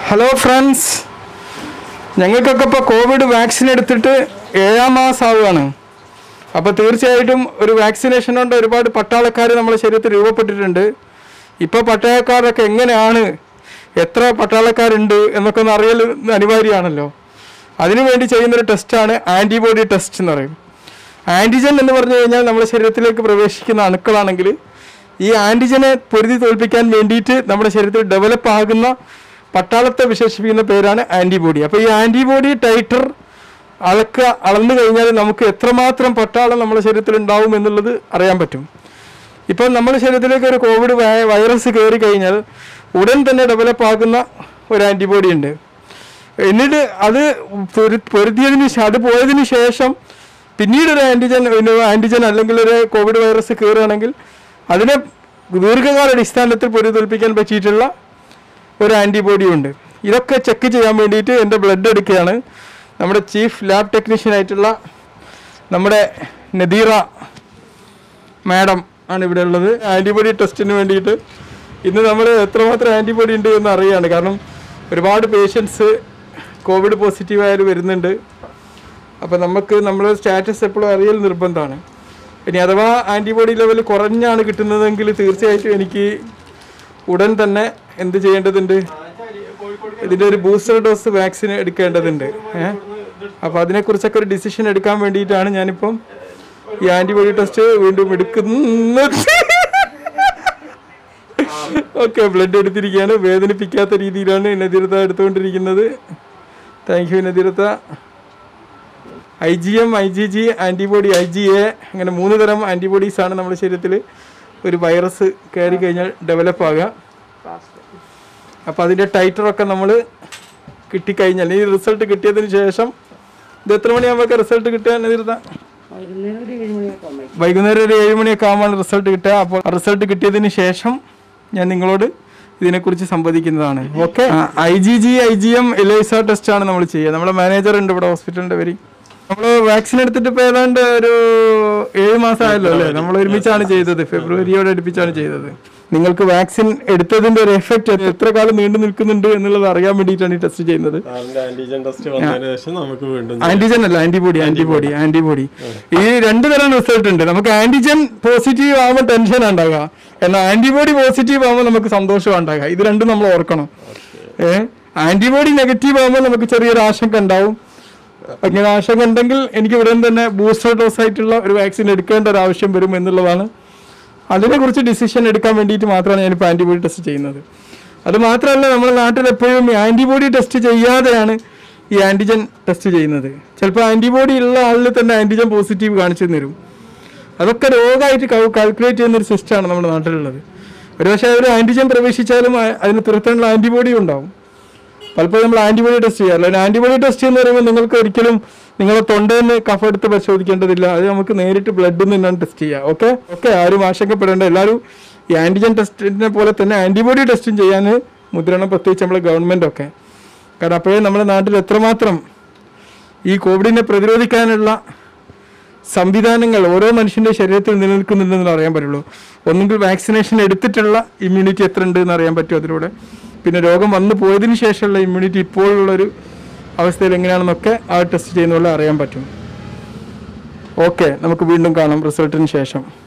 hello friends ഞങ്ങൾക്കൊക്കെ ഇപ്പോൾ Covid vaccine എടുത്തിട്ട് ഏഴാം മാസം ആവുകയാണ് അപ്പോൾ തീർച്ചയായിട്ടും ഒരു വാക്സിനേഷൻ കൊണ്ട് ഒരുപാട് പട്ടാളക്കാർ നമ്മുടെ ശരീരത്തിൽ രൂപപ്പെട്ടിട്ടുണ്ട് ഇപ്പോൾ പട്ടാളക്കാരൊക്കെ എങ്ങനെയാണ് എത്ര പട്ടാളക്കാരുണ്ട് എന്നൊക്കെ ഒന്ന് അറിയൽ അനിവാര്യമാണല്ലോ അതിനുവേണ്ടി ചെയ്യുന്നൊരു ടെസ്റ്റാണ് ആൻറ്റിബോഡി ടെസ്റ്റ് എന്ന് പറയും ആൻറ്റിജൻ എന്ന് പറഞ്ഞു കഴിഞ്ഞാൽ നമ്മുടെ ശരീരത്തിലേക്ക് പ്രവേശിക്കുന്ന അണുക്കളാണെങ്കിൽ ഈ ആൻറ്റിജനെ പൊരുതി തോൽപ്പിക്കാൻ വേണ്ടിയിട്ട് നമ്മുടെ ശരീരത്തിൽ ഡെവലപ്പ് ആകുന്ന പട്ടാളത്തെ വിശേഷിപ്പിക്കുന്ന പേരാണ് ആൻറ്റിബോഡി അപ്പോൾ ഈ ആൻറ്റിബോഡി ടൈറ്റർ അളക്ക അളന്നു കഴിഞ്ഞാൽ നമുക്ക് എത്രമാത്രം പട്ടാളം നമ്മുടെ ശരീരത്തിൽ ഉണ്ടാവും എന്നുള്ളത് അറിയാൻ പറ്റും ഇപ്പം നമ്മുടെ ശരീരത്തിലേക്ക് ഒരു കോവിഡ് വൈ- വൈറസ് കയറി കഴിഞ്ഞാൽ ഉടൻ തന്നെ ഡെവലപ്പ് ആകുന്ന ഒരു ആൻറ്റിബോഡി ഉണ്ട് എന്നിട്ട് അത് പൊരു- പൊരുതിയതിന് ശേ- അത് പോയതിന് ശേഷം പിന്നീട് ഒരു ആൻറ്റിജൻ പിന്നെ ആൻറ്റിജൻ അല്ലെങ്കിൽ ഒരു കോവിഡ് വൈറസ് കയറുകയാണെങ്കിൽ അതിനെ ദീർഘകാല അടിസ്ഥാനത്തിൽ പൊരുതോൽപ്പിക്കാൻ പറ്റിയിട്ടുള്ള ഒരു ആൻറ്റിബോഡി ഉണ്ട് ഇതൊക്കെ ചെക്ക് ചെയ്യാൻ വേണ്ടിയിട്ട് എൻ്റെ ബ്ലഡ് എടുക്കുകയാണ് നമ്മുടെ ചീഫ് ലാബ് ടെക്നീഷ്യൻ ആയിട്ടുള്ള നമ്മുടെ നദീറ മാഡം ആണ് ഇവിടെ ഉള്ളത് ആൻറ്റിബോഡി ടെസ്റ്റിന് വേണ്ടിയിട്ട് ഇന്ന് നമ്മൾ എത്രമാത്രം ആൻറ്റിബോഡി ഉണ്ട് എന്ന് അറിയാണ് കാരണം ഒരുപാട് പേഷ്യൻസ് കോവിഡ് പോസിറ്റീവായാൽ വരുന്നുണ്ട് അപ്പോൾ നമുക്ക് നമ്മുടെ സ്റ്റാറ്റസ് എപ്പോഴും അറിയൽ നിർബന്ധമാണ് ഇനി അഥവാ ആൻറ്റിബോഡി ലെവൽ കുറഞ്ഞാണ് കിട്ടുന്നതെങ്കിൽ തീർച്ചയായിട്ടും എനിക്ക് ഉടൻ തന്നെ എന്ത് ചെയ്യേണ്ടതുണ്ട് ഇതിൻ്റെ ഒരു ബൂസ്റ്റർ ഡോസ് വാക്സിൻ എടുക്കേണ്ടതുണ്ട് ഏഹ് അപ്പോൾ അതിനെക്കുറിച്ചൊക്കെ ഒരു ഡിസിഷൻ എടുക്കാൻ വേണ്ടിയിട്ടാണ് ഞാനിപ്പം ഈ ആൻറ്റിബോഡി ടെസ്റ്റ് വീണ്ടും എടുക്കുന്നത് ഓക്കെ ബ്ലഡ് എടുത്തിരിക്കുകയാണ് വേദനിപ്പിക്കാത്ത രീതിയിലാണ് നദീരത്ത എടുത്തുകൊണ്ടിരിക്കുന്നത് താങ്ക് യു നദീരത്ത I G M I G G antibody I G A അങ്ങനെ മൂന്ന് തരം ആൻറ്റിബോഡീസ് ആണ് നമ്മുടെ ശരീരത്തിൽ ഒരു വൈറസ് കയറി കഴിഞ്ഞാൽ ഡെവലപ്പ് ആകുക അപ്പോൾ അതിൻ്റെ ടൈറ്ററൊക്കെ നമ്മൾ കിട്ടിക്കഴിഞ്ഞാൽ ഈ റിസൾട്ട് കിട്ടിയതിന് ശേഷം ഇത് എത്ര മണിയാകുമ്പോൾ റിസൾട്ട് കിട്ടുക നദീരത്ത വൈകുന്നേരം ഒരു ഏഴ് മണിയൊക്കെ ആകുമ്പോൾ വൈകുന്നേരം ഒരു ഏഴ് മണിയൊക്കെ ആകുമ്പോൾ റിസൾട്ട് കിട്ടുക അപ്പോൾ റിസൾട്ട് കിട്ടിയതിന് ശേഷം ഞാൻ നിങ്ങളോട് ഇതിനെക്കുറിച്ച് സംവദിക്കുന്നതാണ് okay I G G I G M ELISA test ആണ് നമ്മൾ ചെയ്യുക നമ്മുടെ മാനേജർ ഉണ്ട് ഇവിടെ ഹോസ്പിറ്റലിൻ്റെ പേര് നമ്മൾ വാക്സിൻ എടുത്തിട്ട് ഇപ്പോൾ ഏതാണ്ട് ഒരു ഏഴ് മാസം ആയല്ലോ അല്ലേ നമ്മൾ ഒരുമിച്ചാണ് ചെയ്തത് ഫെബ്രുവരിയോട് അടുപ്പിച്ചാണ് ചെയ്തത് നിങ്ങൾക്ക് വാക്സിൻ എടുത്തതിന്റെ ഒരു എഫക്റ്റ് എത്ര കാലം നീണ്ടു നിൽക്കുന്നുണ്ട് എന്നുള്ളത് അറിയാൻ വേണ്ടിയിട്ടാണ് ഈ ടെസ്റ്റ് ചെയ്യുന്നത് സാറിന്റെ ആന്റിജൻ ടെസ്റ്റ് വന്നതിന് ശേഷം നമുക്ക് വീണ്ടും ആന്റിജൻ അല്ല ആന്റിബോഡി ആന്റിബോഡി ആന്റിബോഡി ഈ രണ്ട് തരം റിസൾട്ട് ഉണ്ട് നമുക്ക് ആന്റിജൻ പോസിറ്റീവ് ആവുമ്പോൾ ടെൻഷൻ ഉണ്ടാകുക എന്നാൽ ആന്റിബോഡി പോസിറ്റീവ് ആവുമ്പോൾ നമുക്ക് സന്തോഷം ഉണ്ടാകുക ഇത് രണ്ടും നമ്മൾ ഓർക്കണം ഏ ആന്റിബോഡി നെഗറ്റീവ് ആവുമ്പോൾ നമുക്ക് ചെറിയൊരു ആശങ്ക ഉണ്ടാവും അങ്ങനെ ആശങ്ക ഉണ്ടെങ്കിൽ എനിക്ക് ഉടൻ തന്നെ ബൂസ്റ്റർ ഡോസ് ആയിട്ടുള്ള ഒരു വാക്സിൻ എടുക്കേണ്ട ഒരു ആവശ്യം വരും എന്നുള്ളതാണ് അതിനെക്കുറിച്ച് ഡിസിഷൻ എടുക്കാൻ വേണ്ടിയിട്ട് മാത്രമാണ് ഞാനിപ്പോൾ ആൻറ്റിബോഡി ടെസ്റ്റ് ചെയ്യുന്നത് അത് മാത്രമല്ല നമ്മുടെ നാട്ടിൽ എപ്പോഴും ഈ ആൻറ്റിബോഡി ടെസ്റ്റ് ചെയ്യാതെയാണ് ഈ ആൻറ്റിജൻ ടെസ്റ്റ് ചെയ്യുന്നത് ചിലപ്പോൾ ആൻറ്റിബോഡി ഉള്ള ആളിൽ തന്നെ ആൻറ്റിജൻ പോസിറ്റീവ് കാണിച്ചു തരും അതൊക്കെ രോഗമായിട്ട് കാൽക്കുലേറ്റ് ചെയ്യുന്ന ഒരു സിസ്റ്റമാണ് നമ്മുടെ നാട്ടിലുള്ളത് ഒരു പക്ഷേ ഒരു ആൻറ്റിജൻ പ്രവേശിച്ചാലും ആ- അതിന് തുരത്താനുള്ള ആൻറ്റിബോഡി ഉണ്ടാവും പലപ്പോഴും നമ്മൾ ആൻറ്റിബോഡി ടെസ്റ്റ് ചെയ്യാറില്ല ഒരു ആൻറ്റിബോഡി ടെസ്റ്റ് എന്ന് പറയുമ്പോൾ നിങ്ങൾക്ക് ഒരിക്കലും നിങ്ങളെ തൊണ്ടയിൽ കഫ എടുത്ത് പരിശോധിക്കേണ്ടതില്ല അത് നമുക്ക് നേരിട്ട് ബ്ലഡിൽ നിന്നാണ് ടെസ്റ്റ് ചെയ്യുക ഓക്കെ ഓക്കെ ആരും ആശങ്കപ്പെടേണ്ട എല്ലാവരും ഈ ആൻറ്റിജൻ ടെസ്റ്റിനെ പോലെ തന്നെ ആൻറ്റിബോഡി ടെസ്റ്റും ചെയ്യാൻ മുദ്രണം പ്രത്യേകിച്ച് നമ്മുടെ ഗവൺമെൻറ് ഒക്കെ കാരണം അപ്പോഴേ നമ്മുടെ നാട്ടിൽ എത്രമാത്രം ഈ കോവിഡിനെ പ്രതിരോധിക്കാനുള്ള സംവിധാനങ്ങൾ ഓരോ മനുഷ്യൻ്റെ ശരീരത്തിൽ നിലനിൽക്കുന്നുണ്ടെന്ന് അറിയാൻ പറ്റുള്ളൂ ഒന്നുകിൽ വാക്സിനേഷൻ എടുത്തിട്ടുള്ള ഇമ്മ്യൂണിറ്റി എത്ര ഉണ്ട് എന്ന് അറിയാൻ പറ്റും അതിലൂടെ പിന്നെ രോഗം വന്നു പോയതിന് ശേഷമുള്ള ഇമ്മ്യൂണിറ്റി ഇപ്പോഴുള്ളൊരു അവസ്ഥയിൽ എങ്ങനെയാണെന്നൊക്കെ ആ ടെസ്റ്റ് ചെയ്യുന്ന പോലെ അറിയാൻ പറ്റും ഓക്കെ നമുക്ക് വീണ്ടും കാണാം റിസൾട്ടിന് ശേഷം